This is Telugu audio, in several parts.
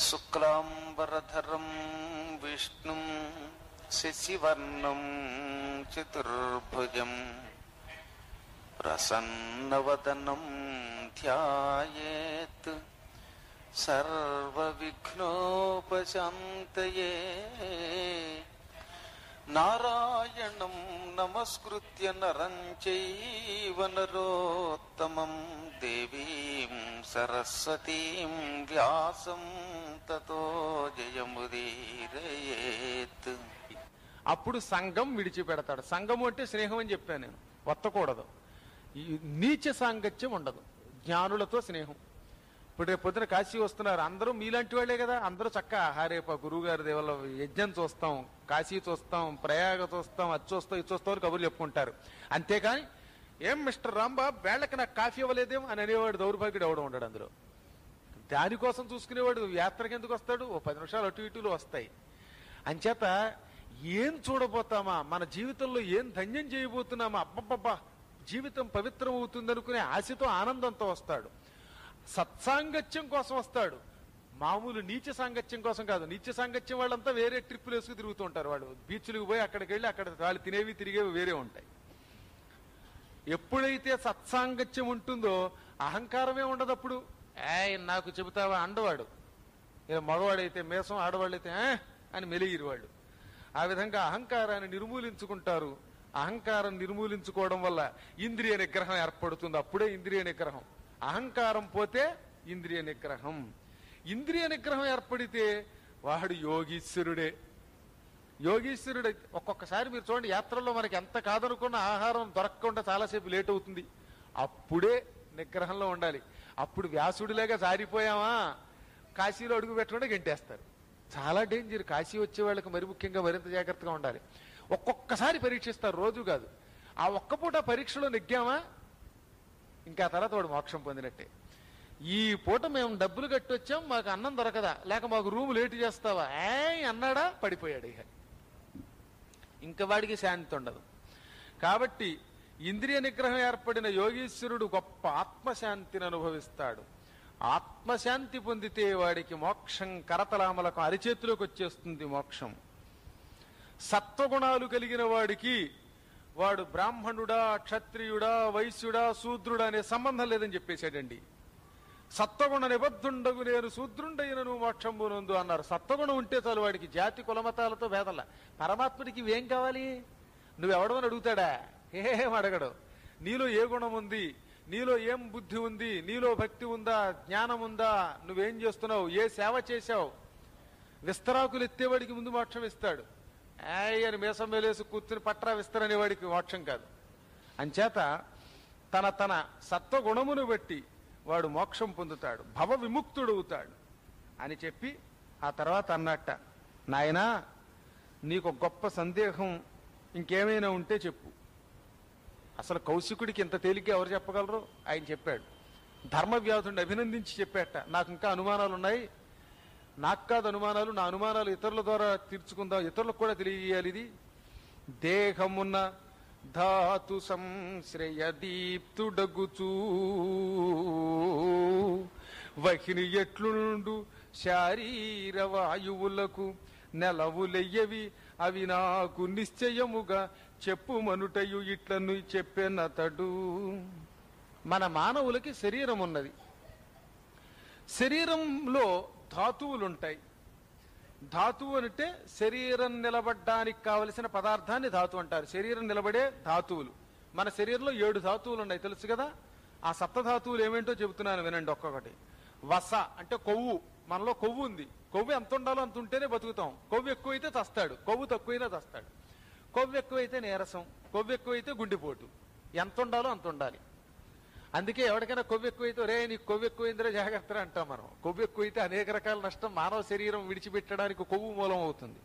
శుక్లాంబరధరం విష్ణుం శశివర్ణం చతుర్భుజం ప్రసన్నవదనం ధ్యాయేత్ సర్వవిఘ్నోపశాంతయే నారాయణం నమస్కృత్య నరం చైవ నరోత్తమం దేవీం సరస్వతీం వ్యాసం తతో జయముదీరయేత్ అప్పుడు సంఘం విడిచిపెడతాడు సంఘము అంటే స్నేహం అని చెప్పాను నేను వత్తకూడదు ఈ నీచ సాంగత్యం ఉండదు జ్ఞానులతో స్నేహం ఇప్పుడు రేపు పొద్దున కాశీ వస్తున్నారు అందరూ మీలాంటి వాళ్ళే కదా అందరూ చక్క హారేప గురువు గారి దేవుళ్ళ యజ్ఞం చూస్తాం కాశీ చూస్తాం ప్రయాగ చూస్తాం అది చూస్తాం ఇది చూస్తాం అని కబుర్లు చెప్పుకుంటారు అంతేకాని ఏం మిస్టర్ రాంబాబు వేళ్ళకి నాకు కాఫీ ఇవ్వలేదేం అని అనేవాడు దౌర్భాగ్యుడు ఎవడం ఉండడు అందులో దానికోసం చూసుకునేవాడు యాత్రకి ఎందుకు వస్తాడు ఓ పది నిమిషాలు అటు ఇటులు వస్తాయి అంచేత ఏం చూడబోతామా మన జీవితంలో ఏం ధన్యం చేయబోతున్నామా అబ్బబ్బబ్బా జీవితం పవిత్రం అవుతుంది అనుకునే ఆశతో ఆనందంతో వస్తాడు సత్సాంగత్యం కోసం వస్తాడు మామూలు నీచ సాంగత్యం కోసం కాదు నీచ సాంగత్యం వాళ్ళంతా వేరే ట్రిప్పులు వేసుకు తిరుగుతూ ఉంటారు వాళ్ళు బీచ్లకు పోయి అక్కడికి వెళ్ళి అక్కడ వాళ్ళు తినేవి తిరిగేవి వేరే ఉంటాయి ఎప్పుడైతే సత్సాంగత్యం ఉంటుందో అహంకారమే ఉండదు అప్పుడు ఏయ్ నాకు చెబుతావా అండవాడు ఇక మగవాడైతే మేసం ఆడవాళ్ళైతే "ఏ" అని మెలిగిరు వాళ్ళు ఆ విధంగా అహంకారాన్ని నిర్మూలించుకుంటారు అహంకారం నిర్మూలించుకోవడం వల్ల ఇంద్రియ నిగ్రహం ఏర్పడుతుంది అప్పుడే ఇంద్రియ నిగ్రహం అహంకారం పోతే ఇంద్రియ నిగ్రహం ఇంద్రియ నిగ్రహం ఏర్పడితే వాడు యోగీశ్వరుడే యోగీశ్వరుడు ఒక్కొక్కసారి మీరు చూడండి యాత్రలో మనకి ఎంత కాదనుకున్న ఆహారం దొరకకుండా చాలాసేపు లేట్ అవుతుంది అప్పుడే నిగ్రహంలో ఉండాలి అప్పుడు వ్యాసుడిలాగా జారిపోయామా కాశీలో అడుగు పెట్టకుండా గెంటేస్తారు చాలా డేంజర్ కాశీ వచ్చే వాళ్ళకి మరి ముఖ్యంగా మరింత జాగ్రత్తగా ఉండాలి ఒక్కొక్కసారి పరీక్షిస్తారు రోజు కాదు ఆ ఒక్క పూట పరీక్షలో నెగ్గామా ఇంకా తర్వాత వాడు మోక్షం పొందినట్టే ఈ పూట మేము డబ్బులు కట్టి వచ్చాం మాకు అన్నం దొరకదా లేక మాకు రూమ్ లేటు చేస్తావా ఏ అన్నాడా పడిపోయాడు ఇక ఇంకా వాడికి శాంతి ఉండదు కాబట్టి ఇంద్రియ నిగ్రహం ఏర్పడిన యోగీశ్వరుడు గొప్ప ఆత్మశాంతిని అనుభవిస్తాడు ఆత్మశాంతి పొందితే వాడికి మోక్షం కరతలామలకు అరిచేతిలోకి వచ్చేస్తుంది మోక్షం సత్వగుణాలు కలిగిన వాడికి వాడు బ్రాహ్మణుడా క్షత్రియుడా వైశ్యుడా శూద్రుడా అనే సంబంధం లేదని చెప్పేశాడండి సత్వగుణ నిబద్ధుండగు నేను శూద్రుండైనను మోక్షంబునందు అన్నారు సత్వగుణం ఉంటే చాలు వాడికి జాతి కులమతాలతో భేదల పరమాత్ముడికి ఇవేం కావాలి నువ్వెవడమని అడుగుతాడా ఏం అడగడు నీలో ఏ గుణం ఉంది నీలో ఏం బుద్ధి ఉంది నీలో భక్తి ఉందా జ్ఞానం ఉందా నువ్వేం చేస్తున్నావు ఏ సేవ చేశావు విస్తరాకులు ఎత్తేవాడికి ముందు మోక్షం ఇస్తాడు ఏయ్ అని మీసం వేలేసి కూర్చుని పట్రా విస్తరనే వాడికి మోక్షం కాదు అంచేత తన తన సత్వగుణమును బట్టి వాడు మోక్షం పొందుతాడు భవ విముక్తుడవుతాడు అని చెప్పి ఆ తర్వాత అన్నట్ట నాయనా నీకు ఒక గొప్ప సందేహం ఇంకేమైనా ఉంటే చెప్పు అసలు కౌశికుడికి ఇంత తేలిగ్గా ఎవరు చెప్పగలరు ఆయన చెప్పాడు ధర్మవ్యాధుడిని అభినందించి చెప్పాట నాకు ఇంకా అనుమానాలు ఉన్నాయి నాకు కాదు అనుమానాలు నా అనుమానాలు ఇతరుల ద్వారా తీర్చుకుందాం ఇతరులకు కూడా తెలియజేయాలి ఇది దేహమున ధాతు సంశ్రయ దీప్తుడగుచూ వహిని ఎట్లుండు శారీర వాయువులకు నెలవులెయ్యవి అవి నాకు నిశ్చయముగా చెప్పు మనుటయు ఇట్లను చెప్పెనతడు మన మానవులకి శరీరం ఉన్నది శరీరంలో ధాతువులు ఉంటాయి ధాతువు అంటే శరీరం నిలబడ్డానికి కావలసిన పదార్థాన్ని ధాతు అంటారు శరీరం నిలబడే ధాతువులు మన శరీరంలో ఏడు ధాతువులు ఉన్నాయి తెలుసు కదా ఆ సప్త ధాతువులు ఏమేంటో చెబుతున్నాను వినండి ఒక్కొక్కటి వస అంటే కొవ్వు మనలో కొవ్వు ఉంది కొవ్వు ఎంత ఉండాలో అంత ఉంటేనే బతుకుతాం కొవ్వు ఎక్కువైతే చస్తాడు కొవ్వు తక్కువైనా చస్తాడు కొవ్వు ఎక్కువైతే నీరసం కొవ్వు ఎక్కువైతే గుండెపోటు ఎంత ఉండాలో అంత ఉండాలి అందుకే ఎవరికైనా కొవ్వు ఎక్కువైతే రే నీకు కొవ్వు ఎక్కువైందిరా జాగ్రత్త అంటాం మనం కొవ్వు ఎక్కువైతే అనేక రకాల నష్టం మానవ శరీరం విడిచిపెట్టడానికి కొవ్వు మూలం అవుతుంది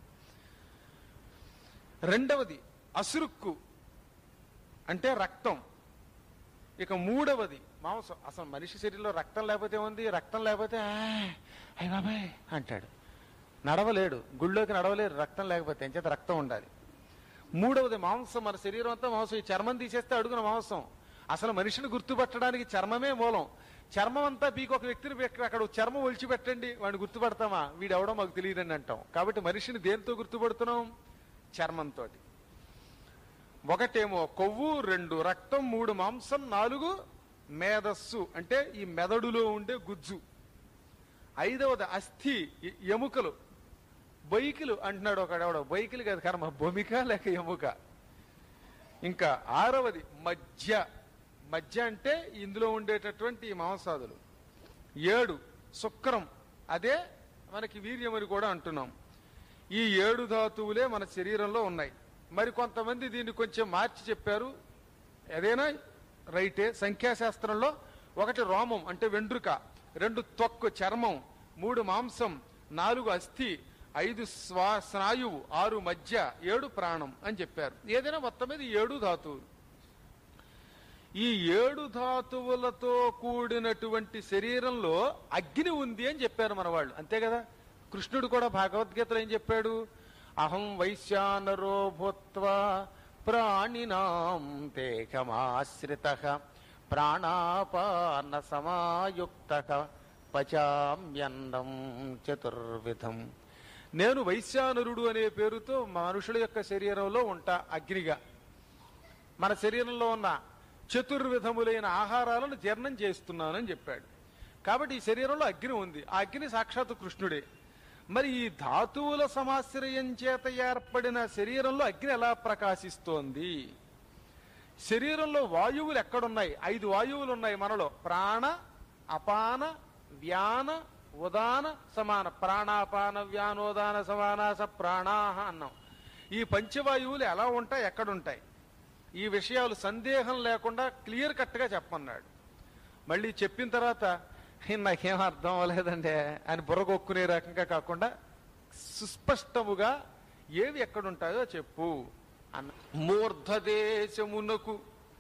రెండవది అసురుక్కు అంటే రక్తం ఇక మూడవది మాంసం అసలు మనిషి శరీరంలో రక్తం లేకపోతే ఏముంది రక్తం లేకపోతే అయ్య బాబాయ్ అంటాడు నడవలేడు గుళ్ళోకి నడవలేడు రక్తం లేకపోతే ఎంచేత రక్తం ఉండాలి మూడవది మాంసం మన శరీరం అంతా మాంసం ఈ చర్మం తీసేస్తే అడుగున మాంసం అసలు మనిషిని గుర్తుపట్టడానికి చర్మమే మూలం చర్మం అంతా పీకి ఒక వ్యక్తిని పెట్టి అక్కడ ఒక చర్మం ఒలిచి పెట్టండి వాడిని గుర్తుపడతామా వీడెవడో మాకు తెలియదని అంటాం కాబట్టి మనిషిని దేంతో గుర్తుపడుతున్నాం చర్మంతో ఒకటేమో కొవ్వు రెండు రక్తం మూడు మాంసం నాలుగు మేధస్సు అంటే ఈ మెదడులో ఉండే గుజ్జు ఐదవది అస్థి ఎ- ఎముకలు బొయ్కిలు అంటున్నాడు ఒకడెవడో బొయ్కిలు కాదు కర్మ భూమిక లేక ఎముక ఇంకా ఆరవది మధ్య మధ్య అంటే ఇందులో ఉండేటటువంటి ఈ మాంసాదులు ఏడు శుక్రం అదే మనకి వీర్యం అని కూడా అంటున్నాం ఈ ఏడు ధాతువులే మన శరీరంలో ఉన్నాయి మరి కొంతమంది దీన్ని కొంచెం మార్చి చెప్పారు ఏదైనా రైటే సంఖ్యాశాస్త్రంలో ఒకటి రోమం అంటే వెండ్రుక రెండు త్వక్కు చర్మం మూడు మాంసం నాలుగు అస్థి ఐదు స్వా స్నాయువు ఆరు మధ్య ఏడు ప్రాణం అని చెప్పారు ఏదైనా మొత్తం మీద ఏడు ధాతువులు ఈ ఏడు ధాతువులతో కూడినటువంటి శరీరంలో అగ్ని ఉంది అని చెప్పారు మన వాళ్ళు అంతే కదా కృష్ణుడు కూడా భగవద్గీతలో ఏం చెప్పాడు అహం వైశ్యానరో భూత్వా ప్రాణినాం తేకమాశ్రిత ప్రాణాపాన సమాయుక్త పచామ్యన్నం చతుర్విధం నేను వైశ్యానరుడు అనే పేరుతో మనుషుల యొక్క శరీరంలో ఉంటా అగ్నిగా మన శరీరంలో ఉన్న చతుర్విధములైన ఆహారాలను జీర్ణం చేస్తున్నానని చెప్పాడు కాబట్టి ఈ శరీరంలో అగ్ని ఉంది ఆ అగ్ని సాక్షాత్తు కృష్ణుడే మరి ఈ ధాతువుల సమాశ్రయం చేత ఏర్పడిన శరీరంలో అగ్ని ఎలా ప్రకాశిస్తోంది శరీరంలో వాయువులు ఎక్కడున్నాయి ఐదు వాయువులు ఉన్నాయి మనలో ప్రాణ అపాన వ్యాన ఉదాన సమాన ప్రాణాపాన వ్యానోదాన సమానాస ప్రాణాహ అన్నాం ఈ పంచవాయువులు ఎలా ఉంటాయి ఎక్కడుంటాయి ఈ విషయాలు సందేహం లేకుండా క్లియర్ కట్గా చెప్పమన్నాడు మళ్ళీ చెప్పిన తర్వాత "హే, నాకేం అర్థం అవ్వలేదండి అని బుర్రగొక్కునే రకంగా కాకుండా సుస్పష్టముగా ఏవి ఎక్కడుంటాయో చెప్పు అన్న మూర్ధదేశమునకు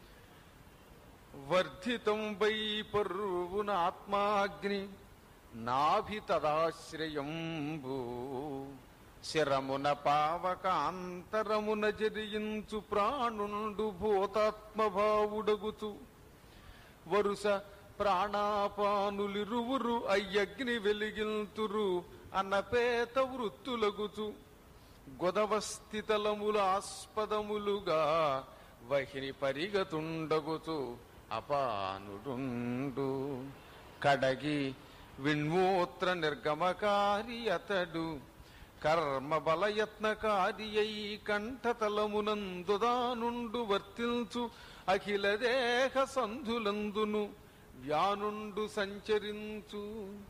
వర్ధితం వై పర్వున ఆత్మాగ్ని నాభి తదాశ్రయంబు శరమున పావకాంతరమున జరించు ప్రాణుండు భూతాత్మభావుడగుతు వరుస ప్రాణాపానులిరువురు అయ్యగ్ని వెలిగిల్తురు అన్నపేత వృత్తులగుచు గొదవస్థితలముల ఆస్పదములుగా వహిని పరిగతుండగుచు అపానుడుండు కడగి విణ్మూత్ర నిర్గమకారి అతడు కర్మ బలయత్నకారి అయి కంఠతలమునందుదానుండు వర్తిల్చు అఖిల దేహ సంధులందును వ్యానుండు సంచరించు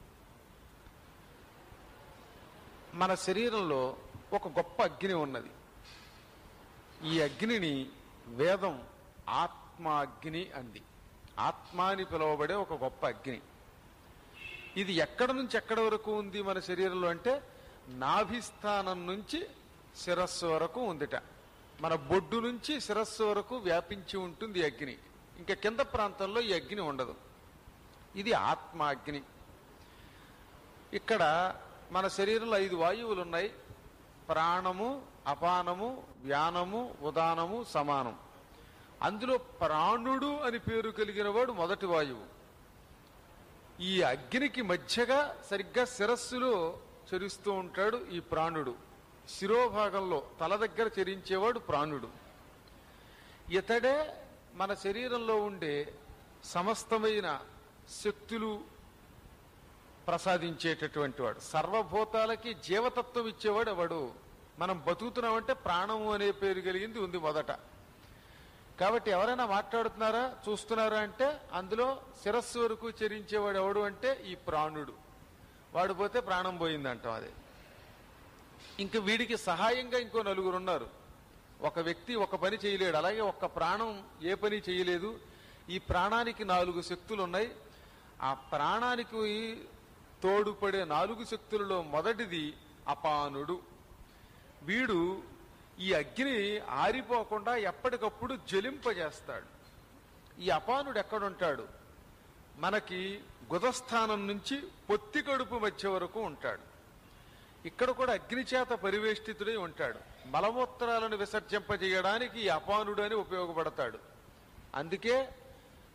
మన శరీరంలో ఒక గొప్ప అగ్ని ఉన్నది ఈ అగ్నిని వేదం ఆత్మాగ్ని అంది ఆత్మ అని పిలువబడే ఒక గొప్ప అగ్ని ఇది ఎక్కడ నుంచి ఎక్కడ వరకు ఉంది మన శరీరంలో అంటే నాభిస్థానం నుంచి శిరస్సు వరకు ఉందిట మన బొడ్డు నుంచి శిరస్సు వరకు వ్యాపించి ఉంటుంది ఈ అగ్ని ఇంకా కింద ప్రాంతంలో ఈ అగ్ని ఉండదు ఇది ఆత్మ అగ్ని ఇక్కడ మన శరీరంలో ఐదు వాయువులు ఉన్నాయి ప్రాణము అపానము వ్యానము ఉదానము సమానం అందులో ప్రాణుడు అని పేరు కలిగిన వాడు మొదటి వాయువు ఈ అగ్నికి మధ్యగా సరిగ్గా శిరస్సులో చరిస్తూ ఉంటాడు ఈ ప్రాణుడు శిరోభాగంలో తల దగ్గర చరించేవాడు ప్రాణుడు ఇతడే మన శరీరంలో ఉండే సమస్తమైన శక్తులు ప్రసాదించేటటువంటి వాడు సర్వభూతాలకి జీవతత్వం ఇచ్చేవాడు ఎవడు మనం బతుకుతున్నామంటే ప్రాణము అనే పేరు కలిగింది ఉంది మొదట కాబట్టి ఎవరైనా మాట్లాడుతున్నారా చూస్తున్నారా అంటే అందులో శిరస్సు వరకు చరించేవాడు ఎవడు అంటే ఈ ప్రాణుడు వాడు పోతే ప్రాణం పోయిందంటాం అదే ఇంక వీడికి సహాయంగా ఇంకో నలుగురు ఉన్నారు ఒక వ్యక్తి ఒక పని చేయలేడు అలాగే ఒక్క ప్రాణం ఏ పని చేయలేదు ఈ ప్రాణానికి నాలుగు శక్తులు ఉన్నాయి ఆ ప్రాణానికి తోడుపడే నాలుగు శక్తులలో మొదటిది అపానుడు వీడు ఈ అగ్ని ఆరిపోకుండా ఎప్పటికప్పుడు జ్వలింపజేస్తాడు ఈ అపానుడు ఎక్కడుంటాడు మనకి గుదస్థానం నుంచి పొత్తి కడుపు మధ్య వరకు ఉంటాడు ఇక్కడ కూడా అగ్ని చేత పరివేష్టితుడై ఉంటాడు మలమూత్రాలను విసర్జింపజేయడానికి ఈ అపానుడు అని ఉపయోగపడతాడు అందుకే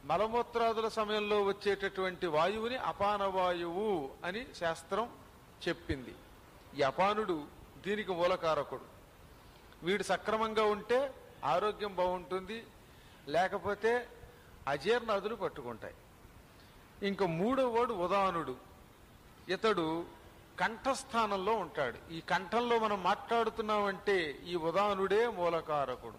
మలమూత్రాదుల సమయంలో వచ్చేటటువంటి వాయువుని అపాన వాయువు అని శాస్త్రం చెప్పింది ఈ అపానుడు దీనికి మూలకారకుడు వీడు సక్రమంగా ఉంటే ఆరోగ్యం బాగుంటుంది లేకపోతే అజీర్ణాదులు పట్టుకుంటాయి ఇంక మూడో వాడు ఉదానుడు ఇతడు కంఠస్థానంలో ఉంటాడు ఈ కంఠంలో మనం మాట్లాడుతున్నామంటే ఈ ఉదానుడే మూలకారకుడు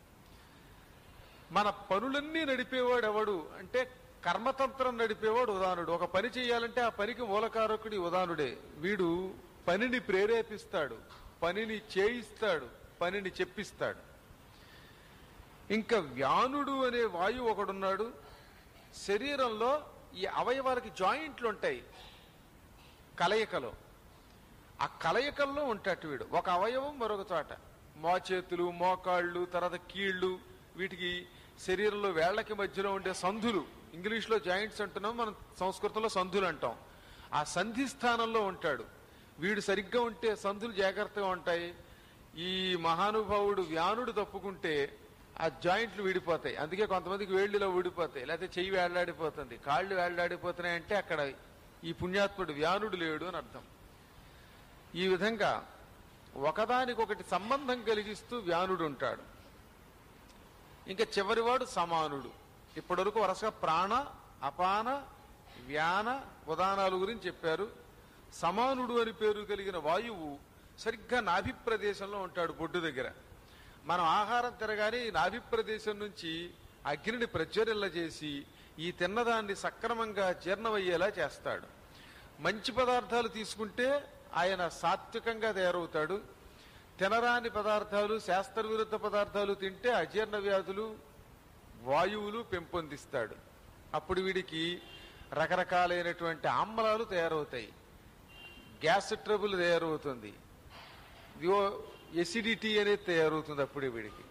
మన పనులన్నీ నడిపేవాడు ఎవడు అంటే కర్మతంత్రం నడిపేవాడు ఉదానుడు ఒక పని చేయాలంటే ఆ పనికి మూలకారకుడి ఉదానుడే వీడు పనిని ప్రేరేపిస్తాడు పనిని చేయిస్తాడు పనిని చెప్పిస్తాడు ఇంకా వ్యానుడు అనే వాయువు ఒకడున్నాడు శరీరంలో ఈ అవయవాలకి జాయింట్లు ఉంటాయి కలయికలో ఆ కలయికల్లో ఉంటాడు వీడు ఒక అవయవం మరొక చోట మోచేతులు మోకాళ్ళు తర్వాత కీళ్ళు వీటికి శరీరంలో వేళ్లకి మధ్యలో ఉండే సంధులు ఇంగ్లీష్లో జాయింట్స్ అంటున్నాం మనం సంస్కృతంలో సంధులు అంటాం ఆ సంధి స్థానంలో ఉంటాడు వీడు సరిగ్గా ఉంటే సంధులు జాగ్రత్తగా ఉంటాయి ఈ మహానుభావుడు వ్యానుడు తప్పుకుంటే ఆ జాయింట్లు విడిపోతాయి అందుకే కొంతమందికి వేళ్ళిలో విడిపోతాయి లేకపోతే చెయ్యి వేళ్లాడిపోతుంది కాళ్ళు వేళ్లాడిపోతున్నాయి అంటే అక్కడ ఈ పుణ్యాత్ముడు వ్యానుడు లేడు అని అర్థం ఈ విధంగా ఒకదానికొకటి సంబంధం కలిగిస్తూ వ్యానుడు ఉంటాడు ఇంకా చివరివాడు సమానుడు ఇప్పటివరకు వరుసగా ప్రాణ అపాన వ్యాన ఉదానాల గురించి చెప్పారు సమానుడు అని పేరు కలిగిన వాయువు సరిగ్గా నాభి ప్రదేశంలో ఉంటాడు బొడ్డు దగ్గర మనం ఆహారం తిరగానే ఈ నాభి ప్రదేశం నుంచి అగ్నిని ప్రజ్వరిల్ల చేసి ఈ తిన్నదాన్ని సక్రమంగా జీర్ణమయ్యేలా చేస్తాడు మంచి పదార్థాలు తీసుకుంటే ఆయన సాత్వికంగా తయారవుతాడు తినరాని పదార్థాలు శాస్త్ర విరుద్ధ పదార్థాలు తింటే అజీర్ణ వ్యాధులు వాయువులు పెంపొందిస్తాడు అప్పుడు వీడికి రకరకాలైనటువంటి ఆమ్లాలు తయారవుతాయి గ్యాస్ ట్రబుల్ తయారవుతుంది ఎసిడిటీ అనేది తయారవుతుంది అప్పుడే వీడికి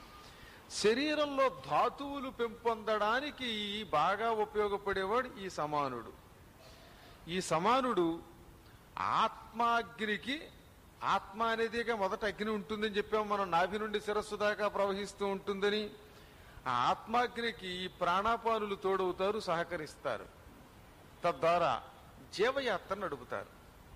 శరీరంలో ధాతువులు పెంపొందడానికి బాగా ఉపయోగపడేవాడు ఈ సమానుడు ఈ సమానుడు ఆత్మాగ్నికి ఆత్మ అనేదిగా మొదట అగ్ని ఉంటుందని చెప్పాము మనం నాభి నుండి శిరస్సు దాకా ప్రవహిస్తూ ఉంటుందని ఆ ఆత్మాగ్నికి ఈ ప్రాణాపానులు తోడవుతారు సహకరిస్తారు తద్వారా జీవయాత్ర నడుపుతారు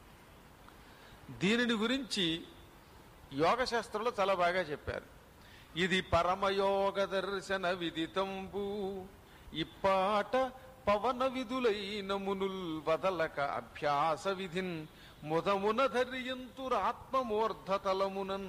దీనిని గురించి యోగ శాస్త్రంలో చాలా బాగా చెప్పారు ఇది పరమయోగ దర్శన విదితంబు ఇప్పాట పవన విధులైన మునుల్ వదలక అభ్యాస విధిన్ ముదమున ధర్యంతురాత్మమూర్ధతలమునన్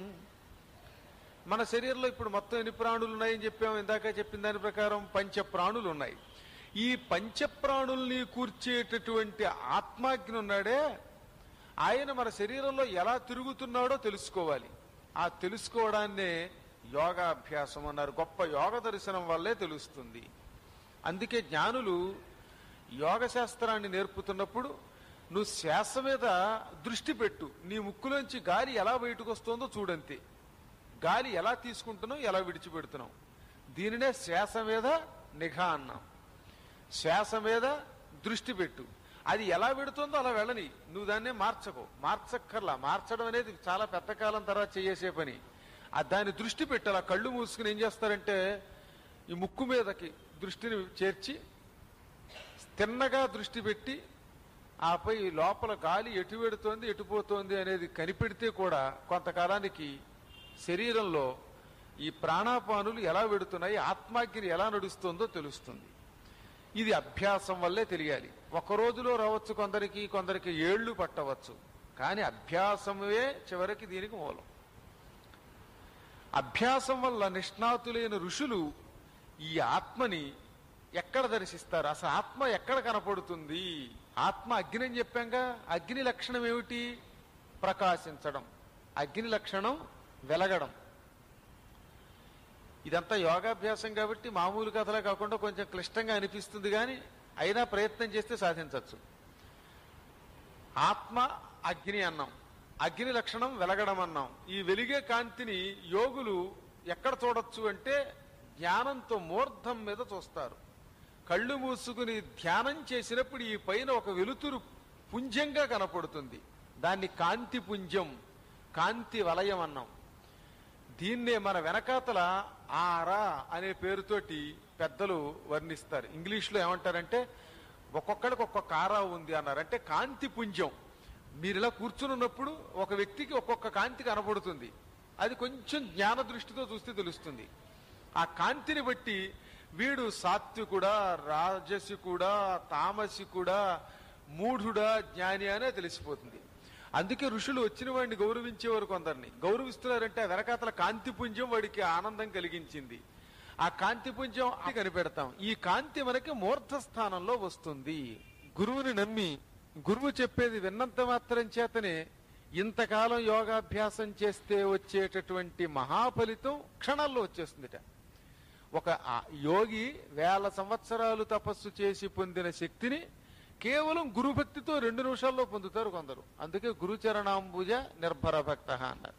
మన శరీరంలో ఇప్పుడు మొత్తం ఎన్ని ప్రాణులు ఉన్నాయని చెప్పాము ఇందాక చెప్పిన దాని ప్రకారం పంచ ప్రాణులు ఉన్నాయి ఈ పంచ ప్రాణుల్ని కూర్చేటటువంటి ఆత్మాగ్ని ఉన్నాడే ఆయన మన శరీరంలో ఎలా తిరుగుతున్నాడో తెలుసుకోవాలి ఆ తెలుసుకోవడాన్నే యోగాభ్యాసం అన్నారు గొప్ప యోగ దర్శనం వల్లే తెలుస్తుంది అందుకే జ్ఞానులు యోగ శాస్త్రాన్ని నేర్పుతున్నప్పుడు నువ్వు శ్వాస మీద దృష్టి పెట్టు నీ ముక్కులోంచి గాలి ఎలా బయటకు వస్తుందో చూడంతే గాలి ఎలా తీసుకుంటున్నావు ఎలా విడిచిపెడుతున్నావు దీనినే శ్వాస మీద నిఘా అన్నాం శ్వాస మీద దృష్టి పెట్టు అది ఎలా పెడుతుందో అలా వెళ్ళని నువ్వు దాన్నే మార్చకు మార్చక్కర్లా మార్చడం అనేది చాలా పెద్ద కాలం తర్వాత చేసే పని ఆ దాని దృష్టి పెట్టి అలా కళ్ళు మూసుకుని ఏం చేస్తారంటే ఈ ముక్కు మీదకి దృష్టిని చేర్చి తిన్నగా దృష్టి పెట్టి ఆపై లోపల గాలి ఎటు వెడుతోంది ఎటు పోతోంది అనేది కనిపెడితే కూడా కొంతకాలానికి శరీరంలో ఈ ప్రాణాపానులు ఎలా వెడుతున్నాయి ఆత్మాగ్ని ఎలా నడుస్తుందో తెలుస్తుంది ఇది అభ్యాసం వల్లే తెలియాలి ఒక రోజులో రావచ్చు కొందరికి కొందరికి ఏళ్లు పట్టవచ్చు కానీ అభ్యాసమే చివరికి దీనికి మూలం అభ్యాసం వల్ల నిష్ణాతులైన ఋషులు ఈ ఆత్మని ఎక్కడ దర్శిస్తారు అసలు ఆత్మ ఎక్కడ కనపడుతుంది ఆత్మ అగ్ని అని చెప్పాంగా అగ్ని లక్షణం ఏమిటి ప్రకాశించడం అగ్ని లక్షణం వెలగడం ఇదంతా యోగాభ్యాసం కాబట్టి మామూలు కథలే కాకుండా కొంచెం క్లిష్టంగా అనిపిస్తుంది కానీ అయినా ప్రయత్నం చేస్తే సాధించవచ్చు ఆత్మ అగ్ని అన్నాం అగ్ని లక్షణం వెలగడం అన్నాం ఈ వెలిగే కాంతిని యోగులు ఎక్కడ చూడొచ్చు అంటే జ్ఞానంతో మూర్ధం మీద చూస్తారు కళ్ళు మూసుకుని ధ్యానం చేసినప్పుడు ఈ పైన ఒక వెలుతురు పుంజంగా కనపడుతుంది దాన్ని కాంతి పుంజం కాంతి వలయం అన్నాం దీన్నే మన వెనకాతల ఆరా అనే పేరుతోటి పెద్దలు వర్ణిస్తారు ఇంగ్లీష్లో ఏమంటారంటే ఒక్కొక్కడికి ఒక్కొక్క ఆరా ఉంది అన్నారు అంటే కాంతి పుంజం మీరు ఇలా కూర్చుని ఉన్నప్పుడు ఒక వ్యక్తికి ఒక్కొక్క కాంతి కనబడుతుంది అది కొంచెం జ్ఞాన దృష్టితో చూస్తే తెలుస్తుంది ఆ కాంతిని బట్టి వీడు సాత్వికుడా రాజసికుడా తామసికుడా మూఢుడా జ్ఞాని అనే తెలిసిపోతుంది అందుకే ఋషులు వచ్చిన వాడిని గౌరవించేవారు కొందరిని గౌరవిస్తున్నారంటే ఆ వెనకాతల కాంతి పుంజం వాడికి ఆనందం కలిగించింది ఆ కాంతి పుంజం అది కనిపెడతాం ఈ కాంతి మనకి మూర్ధ స్థానంలో వస్తుంది గురువుని నమ్మి గురువు చెప్పేది విన్నంత మాత్రం చేతనే ఇంతకాలం యోగాభ్యాసం చేస్తే వచ్చేటటువంటి మహాఫలితం క్షణాల్లో వచ్చేస్తుందిట ఒక ఆ యోగి వేల సంవత్సరాలు తపస్సు చేసి పొందిన శక్తిని కేవలం గురుభక్తితో రెండు నిమిషాల్లో పొందుతారు కొందరు అందుకే గురుచరణాంబుజ నిర్భర భక్త అన్నారు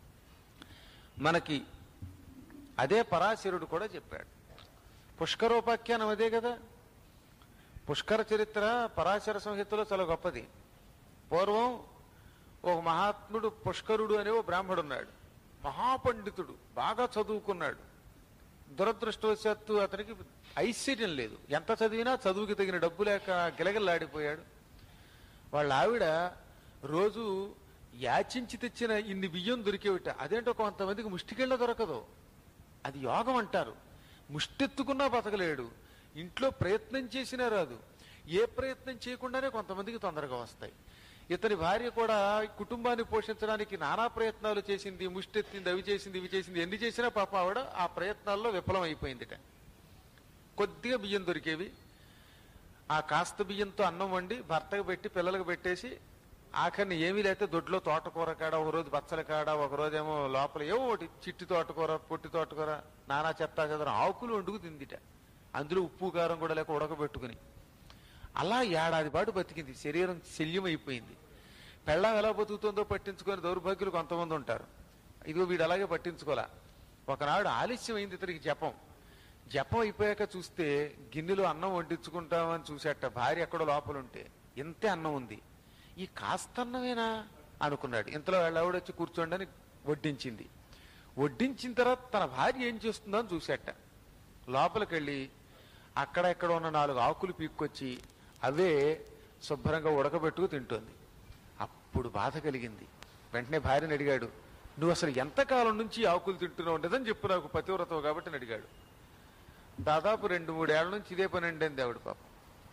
మనకి అదే పరాశరుడు కూడా చెప్పాడు పుష్కరోపాఖ్యానం అదే కదా పుష్కర చరిత్ర పరాశర సంహితలో చాలా గొప్పది పూర్వం ఒక మహాత్ముడు పుష్కరుడు అనే ఓ బ్రాహ్మడు ఉన్నాడు మహాపండితుడు బాగా చదువుకున్నాడు దురదృష్టవశాత్తు అతనికి ఐశ్వర్యం లేదు ఎంత చదివినా చదువుకి తగిన డబ్బు లేక గిలగిల్లాడిపోయాడు వాళ్ళ ఆవిడ రోజు యాచించి తెచ్చిన ఇన్ని బియ్యం దొరికేవిట అదేంటో కొంతమందికి ముష్టికెళ్ళ దొరకదు అది యోగం అంటారు ముష్టెత్తుకున్నా బతకలేడు ఇంట్లో ప్రయత్నం చేసినా రాదు ఏ ప్రయత్నం చేయకుండానే కొంతమందికి తొందరగా వస్తాయి ఇతని భార్య కూడా కుటుంబాన్ని పోషించడానికి నానా ప్రయత్నాలు చేసింది ముష్టెత్తింది అవి చేసింది ఇవి చేసింది ఎన్ని చేసినా పాప ఆవిడ ఆ ప్రయత్నాల్లో విఫలం అయిపోయిందిట కొద్దిగా బియ్యం దొరికేవి ఆ కాస్త బియ్యంతో అన్నం వండి భర్తకు పెట్టి పిల్లలకు పెట్టేసి ఆఖరిని ఏమీ లేకపోతే దొడ్లో తోటకూర కాడ ఒక రోజు బచ్చల కాడ ఒక రోజు ఏమో లోపల ఏవో ఒకటి చిట్టి తోటకూర పొట్టి తోటకూర నానా చెత్త చెదర ఆకులు వండుకు తిందిట అందులో ఉప్పు కారం కూడా లేక ఉడకబెట్టుకుని అలా ఏడాది పాటు బతికింది శరీరం శల్యమైపోయింది పెళ్ళం ఎలా బతుకుతుందో పట్టించుకొని దౌర్భాగ్యులు కొంతమంది ఉంటారు ఇదిగో వీడు అలాగే పట్టించుకోలే ఒకనాడు ఆలస్యం అయింది ఇతనికి జపం జపం అయిపోయాక చూస్తే గిన్నెలో అన్నం వడ్డించుకుంటామని చూసేట భార్య ఎక్కడో లోపల ఉంటే ఇంతే అన్నం ఉంది ఈ కాస్త అన్నమేనా అనుకున్నాడు ఇంతలో వాళ్ళ ఆవిడ వచ్చి కూర్చోండి అని వడ్డించింది వడ్డించిన తర్వాత తన భార్య ఏం చేస్తుందో అని చూసేట లోపలికి వెళ్ళి అక్కడ ఎక్కడ ఉన్న నాలుగు ఆకులు పీక్కొచ్చి అవే శుభ్రంగా ఉడకబెట్టుకు తింటోంది అప్పుడు బాధ కలిగింది వెంటనే భార్యని అడిగాడు నువ్వు అసలు ఎంతకాలం నుంచి ఈ ఆకులు తింటున్నావు ఉండదని చెప్పు నాకు పతివ్రతవు కాబట్టి అని అడిగాడు దాదాపు రెండు మూడేళ్ల నుంచి ఇదే పని అండి ఆవిడ పాపం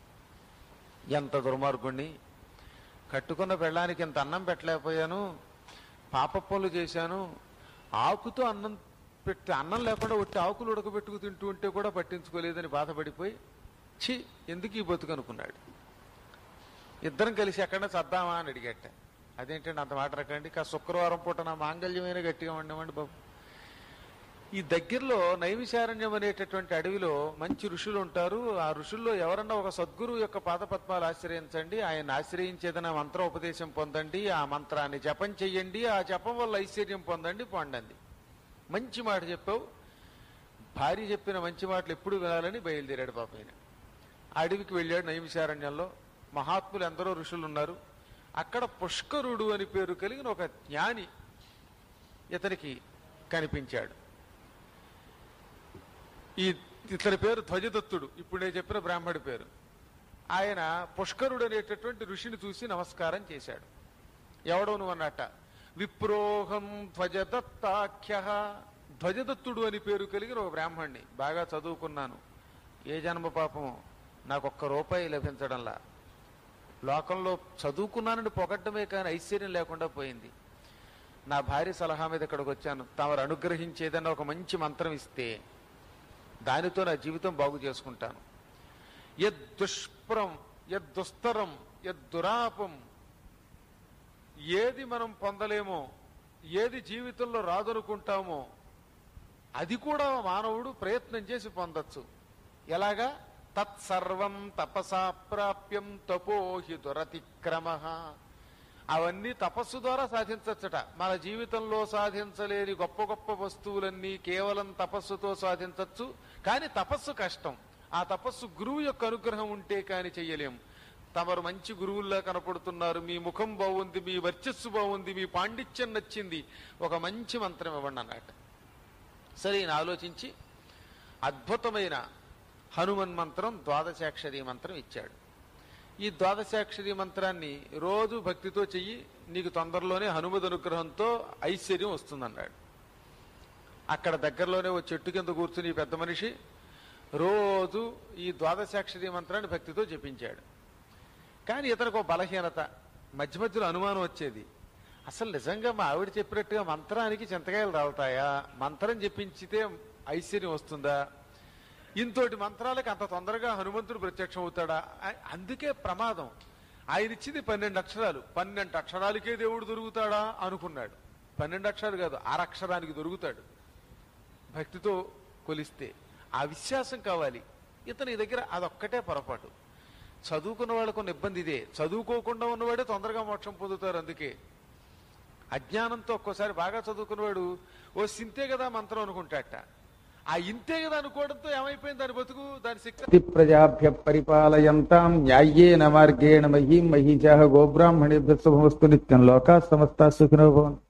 ఎంత దుర్మార్గుణ్ణి కట్టుకున్న పెళ్ళానికి ఇంత అన్నం పెట్టలేకపోయాను పాప పనులు చేశాను ఆకుతో అన్నం పెట్టి అన్నం లేకుండా ఒట్టి ఆకులు ఉడకబెట్టుకు తింటూ ఉంటే కూడా పట్టించుకోలేదని బాధపడిపోయి ఛీ ఎందుకు ఈ బతుకు అనుకున్నాడు ఇద్దరం కలిసి ఎక్కడ చద్దామా అని అడిగట అదేంటండి అంత మాట రకండి కా శుక్రవారం పూట నా మాంగళ్యమైన గట్టిగా ఉండమండి బాబు ఈ దగ్గరలో నైమిశారణ్యం అనేటటువంటి అడవిలో మంచి ఋషులు ఉంటారు ఆ ఋషుల్లో ఎవరన్నా ఒక సద్గురు యొక్క పాదపద్మాలు ఆశ్రయించండి ఆయన ఆశ్రయించేదన మంత్ర ఉపదేశం పొందండి ఆ మంత్రాన్ని జపం చెయ్యండి ఆ జపం వల్ల ఐశ్వర్యం పొందండి పొందండి మంచి మాట చెప్పావు భార్య చెప్పిన మంచి మాటలు ఎప్పుడు వినాలని బయలుదేరాడు పాప ఆయన అడవికి వెళ్ళాడు నైమిశారణ్యంలో మహాత్ములు ఎందరో ఋషులు ఉన్నారు అక్కడ పుష్కరుడు అని పేరు కలిగిన ఒక జ్ఞాని ఇతనికి కనిపించాడు ఈ ఇతని పేరు ధ్వజదత్తుడు ఇప్పుడు నేను చెప్పిన బ్రాహ్మడి పేరు ఆయన పుష్కరుడు అనేటటువంటి ఋషిని చూసి నమస్కారం చేశాడు ఎవడో నువ్వు అన్నట్ట విప్రోహం ధ్వజదత్తాఖ్య ధ్వజదత్తుడు అని పేరు కలిగిన ఒక బ్రాహ్మణ్ణి బాగా చదువుకున్నాను ఏ జన్మ పాపము నాకు ఒక్క రూపాయి లభించడంలా లోకంలో చదువుకున్నానని పొగట్టమే కానీ ఐశ్వర్యం లేకుండా పోయింది నా భార్య సలహా మీద ఇక్కడికి వచ్చాను తమరు అనుగ్రహించేదన్న ఒక మంచి మంత్రం ఇస్తే దానితో నా జీవితం బాగు చేసుకుంటాను యద్దుష్ప్రం యద్దుస్తరం యద్దురాపం ఏది మనం పొందలేమో ఏది జీవితంలో రాదనుకుంటామో అది కూడా మానవుడు ప్రయత్నం చేసి పొందొచ్చు ఎలాగా తత్సర్వం తపసా ప్రాప్యం తపోహి దురతిక్రమ అవన్నీ తపస్సు ద్వారా సాధించచ్చట మన జీవితంలో సాధించలేని గొప్ప గొప్ప వస్తువులన్నీ కేవలం తపస్సుతో సాధించవచ్చు కానీ తపస్సు కష్టం ఆ తపస్సు గురువు యొక్క అనుగ్రహం ఉంటే కాని చెయ్యలేం తమరు మంచి గురువుల్లా కనపడుతున్నారు మీ ముఖం బాగుంది మీ వర్చస్సు బాగుంది మీ పాండిత్యం నచ్చింది ఒక మంచి మంత్రం ఇవ్వండి అన్నట్టు సరే ఈయన ఆలోచించి అద్భుతమైన హనుమన్ మంత్రం ద్వాదశాక్షరి మంత్రం ఇచ్చాడు ఈ ద్వాదశాక్షరి మంత్రాన్ని రోజు భక్తితో చెయ్యి నీకు తొందరలోనే హనుమద్ అనుగ్రహంతో ఐశ్వర్యం వస్తుందన్నాడు అక్కడ దగ్గరలోనే ఓ చెట్టు కింద కూర్చుని ఈ పెద్ద మనిషి రోజు ఈ ద్వాదశాక్షరి మంత్రాన్ని భక్తితో జపించాడు కానీ ఇతనికి ఒక బలహీనత మధ్య మధ్యలో అనుమానం వచ్చేది అసలు నిజంగా మా ఆవిడ చెప్పినట్టుగా మంత్రానికి చింతకాయలు రావుతాయా మంత్రం చెప్పించితే ఐశ్వర్యం వస్తుందా ఇంతోటి మంత్రాలకు అంత తొందరగా హనుమంతుడు ప్రత్యక్షం అవుతాడా ఆ- అందుకే ప్రమాదం ఆయన ఇచ్చింది పన్నెండు అక్షరాలు పన్నెండు అక్షరాలకే దేవుడు దొరుకుతాడా అనుకున్నాడు పన్నెండు అక్షరాలు కాదు అరక్షరానికి దొరుకుతాడు భక్తితో కొలిస్తే ఆ విశ్వాసం కావాలి ఇతని దగ్గర అదొక్కటే పొరపాటు చదువుకున్న వాళ్ళకు ఉన్న ఇబ్బంది ఇదే చదువుకోకుండా ఉన్నవాడే తొందరగా మోక్షం పొందుతారు అందుకే అజ్ఞానంతో ఒక్కోసారి బాగా చదువుకున్నవాడు ఓ సింతే కదా మంత్రం అనుకుంటాట ఆ ఇంతే కదా అనుకోవడంతో ఏమైపోయింది దాని బతుకు దాని శక్తి ప్రజాభ్య పరిపాలయంతాం న్యాయేన మార్గేణ మహీం మహీజాహ గోబ్రాహ్మణేభ్య శుభమస్తు నిత్యం లోకా సమస్త సుఖినో భవంతు